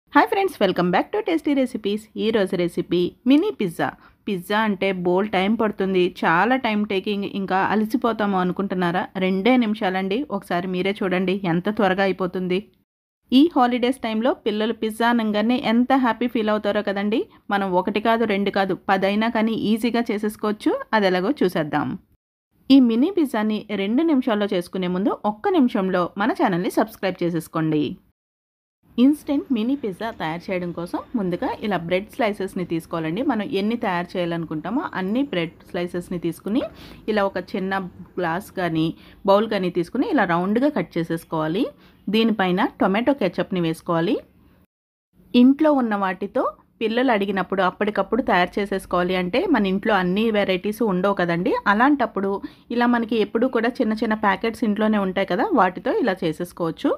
hi friends welcome back to tasty recipes ఈ రోజు recipe mini pizza pizza అంటే బోల్ time పడుతుంది చాలా టైం టేకింగ్ ఇంకా అలసిపోతాము అనుకుంటున్నారా రెండే నిమిషాలండి ఒకసారి మీరే చూడండి ఎంత త్వరగా అయిపోతుంది ఈ హాలిడేస్ టైంలో పిల్లలు పిజ్జా అనగానే ఎంత హ్యాపీ ఫీల్ అవుతారో కదండి మనం ఒకటి కాదు రెండు కాదు పదైనా కానీ ఈజీగా చేసేసుకోవచ్చు అది ఎలాగో చూసేద్దాం ఈ మినీ పిజ్జాని రెండు నిమిషాల్లో చేసుకునే ముందు ఒక్క నిమిషంలో మన ఛానల్ని సబ్స్క్రైబ్ చేసేసుకోండి ఇన్స్టెంట్ మినీ పిజ్జా తయారు చేయడం కోసం ముందుగా ఇలా బ్రెడ్ స్లైసెస్ని తీసుకోవాలండి మనం ఎన్ని తయారు చేయాలనుకుంటామో అన్ని బ్రెడ్ స్లైసెస్ని తీసుకుని ఇలా ఒక చిన్న గ్లాస్ కానీ బౌల్ కానీ తీసుకుని ఇలా రౌండ్గా కట్ చేసేసుకోవాలి దీనిపైన టొమాటో కెచప్ని వేసుకోవాలి ఇంట్లో ఉన్న వాటితో పిల్లలు అడిగినప్పుడు అప్పటికప్పుడు తయారు చేసేసుకోవాలి అంటే మన ఇంట్లో అన్ని వెరైటీస్ ఉండవు కదండి అలాంటప్పుడు ఇలా మనకి ఎప్పుడు కూడా చిన్న చిన్న ప్యాకెట్స్ ఇంట్లోనే ఉంటాయి కదా వాటితో ఇలా చేసేసుకోవచ్చు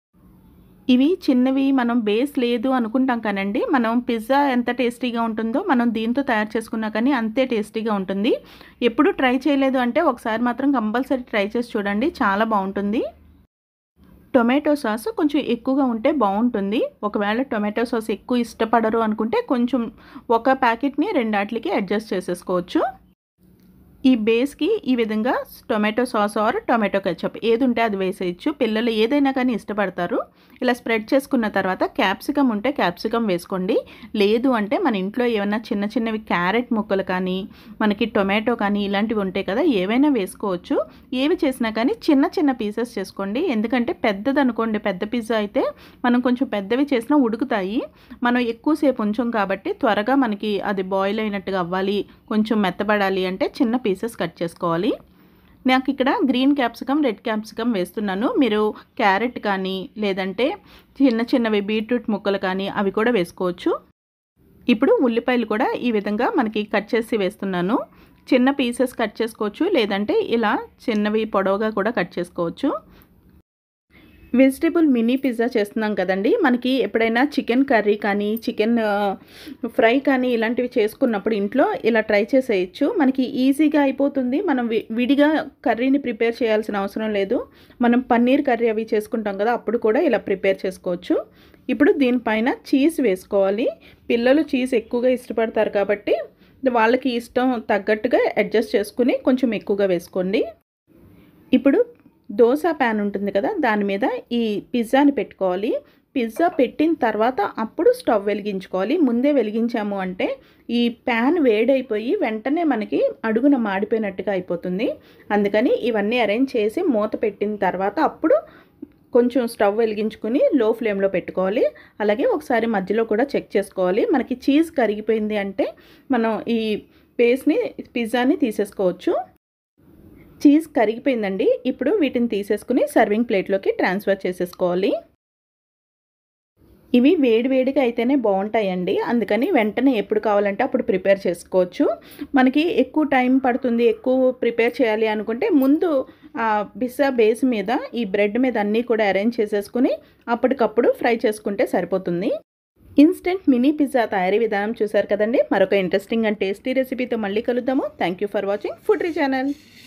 ఇవి చిన్నవి మనం బేస్ లేదు అనుకుంటాం కానండి మనం పిజ్జా ఎంత టేస్టీగా ఉంటుందో మనం దీంతో తయారు చేసుకున్నా కానీ అంతే టేస్టీగా ఉంటుంది ఎప్పుడు ట్రై చేయలేదు అంటే ఒకసారి మాత్రం కంపల్సరీ ట్రై చేసి చూడండి చాలా బాగుంటుంది టొమాటో సాస్ కొంచెం ఎక్కువగా ఉంటే బాగుంటుంది ఒకవేళ టొమాటో సాస్ ఎక్కువ ఇష్టపడరు అనుకుంటే కొంచెం ఒక ప్యాకెట్ని రెండాట్లకి అడ్జస్ట్ చేసేసుకోవచ్చు ఈ బేస్కి ఈ విధంగా tomato sauce or tomato ketchup ఏది ఉంటే అది వేసేయచ్చు పిల్లలు ఏదైనా కానీ ఇష్టపడతారు ఇలా స్ప్రెడ్ చేసుకున్న తర్వాత క్యాప్సికమ్ ఉంటే క్యాప్సికమ్ వేసుకోండి లేదు అంటే మన ఇంట్లో ఏమైనా చిన్న చిన్నవి క్యారెట్ ముక్కలు కానీ మనకి టొమాటో కానీ ఇలాంటివి ఉంటాయి కదా ఏవైనా వేసుకోవచ్చు ఏవి చేసినా కానీ చిన్న చిన్న పీసెస్ చేసుకోండి ఎందుకంటే పెద్దది అనుకోండి పెద్ద పిజ్జా అయితే మనం కొంచెం పెద్దవి చేసినా ఉడుకుతాయి మనం ఎక్కువసేపు ఉంచాం కాబట్టి త్వరగా మనకి అది బాయిల్ అయినట్టుగా అవ్వాలి కొంచెం మెత్తబడాలి అంటే చిన్న పీసెస్ కట్ చేసుకోవాలి నాకు ఇక్కడ గ్రీన్ క్యాప్సికమ్ రెడ్ క్యాప్సికమ్ వేస్తున్నాను మీరు క్యారెట్ కానీ లేదంటే చిన్న చిన్నవి బీట్రూట్ ముక్కలు కానీ అవి కూడా వేసుకోవచ్చు ఇప్పుడు ఉల్లిపాయలు కూడా ఈ విధంగా మనకి కట్ చేసి వేస్తున్నాను చిన్న పీసెస్ కట్ చేసుకోవచ్చు లేదంటే ఇలా చిన్నవి పొడవుగా కూడా కట్ చేసుకోవచ్చు వెజిటేబుల్ మినీ పిజ్జా చేస్తున్నాం కదండి మనకి ఎప్పుడైనా చికెన్ కర్రీ కానీ చికెన్ ఫ్రై కానీ ఇలాంటివి చేసుకున్నప్పుడు ఇంట్లో ఇలా ట్రై చేసేయచ్చు మనకి ఈజీగా అయిపోతుంది మనం విడిగా కర్రీని ప్రిపేర్ చేయాల్సిన అవసరం లేదు మనం పన్నీర్ కర్రీ అవి చేసుకుంటాం కదా అప్పుడు కూడా ఇలా ప్రిపేర్ చేసుకోవచ్చు ఇప్పుడు దీనిపైన చీజ్ వేసుకోవాలి పిల్లలు చీజ్ ఎక్కువగా ఇష్టపడతారు కాబట్టి వాళ్ళకి ఇష్టం తగ్గట్టుగా అడ్జస్ట్ చేసుకుని కొంచెం ఎక్కువగా వేసుకోండి ఇప్పుడు దోశ ప్యాన్ ఉంటుంది కదా దాని మీద ఈ పిజ్జాని పెట్టుకోవాలి పిజ్జా పెట్టిన తర్వాత అప్పుడు స్టవ్ వెలిగించుకోవాలి ముందే వెలిగించాము అంటే ఈ ప్యాన్ వేడైపోయి వెంటనే మనకి అడుగున మాడిపోయినట్టుగా అయిపోతుంది అందుకని ఇవన్నీ అరేంజ్ చేసి మూత పెట్టిన తర్వాత అప్పుడు కొంచెం స్టవ్ వెలిగించుకుని లో ఫ్లేమ్లో పెట్టుకోవాలి అలాగే ఒకసారి మధ్యలో కూడా చెక్ చేసుకోవాలి మనకి చీజ్ కరిగిపోయింది అంటే మనం ఈ పేస్ట్ని పిజ్జాని తీసేసుకోవచ్చు చీజ్ కరిగిపోయిందండి ఇప్పుడు వీటిని తీసేసుకుని సర్వింగ్ ప్లేట్లోకి ట్రాన్స్ఫర్ చేసేసుకోవాలి ఇవి వేడివేడిగా అయితేనే బాగుంటాయండి అందుకని వెంటనే ఎప్పుడు కావాలంటే అప్పుడు ప్రిపేర్ చేసుకోవచ్చు మనకి ఎక్కువ టైం పడుతుంది ఎక్కువ ప్రిపేర్ చేయాలి అనుకుంటే ముందు పిజ్జా బేస్ మీద ఈ బ్రెడ్ మీద అన్నీ కూడా అరేంజ్ చేసేసుకుని అప్పటికప్పుడు ఫ్రై చేసుకుంటే సరిపోతుంది ఇన్స్టెంట్ మినీ పిజ్జా తయారీ విధానం చూసారు కదండి మరొక ఇంట్రెస్టింగ్ అండ్ టేస్టీ రెసిపీతో మళ్ళీ కలుద్దాము thank you for watching food రీ ఛానల్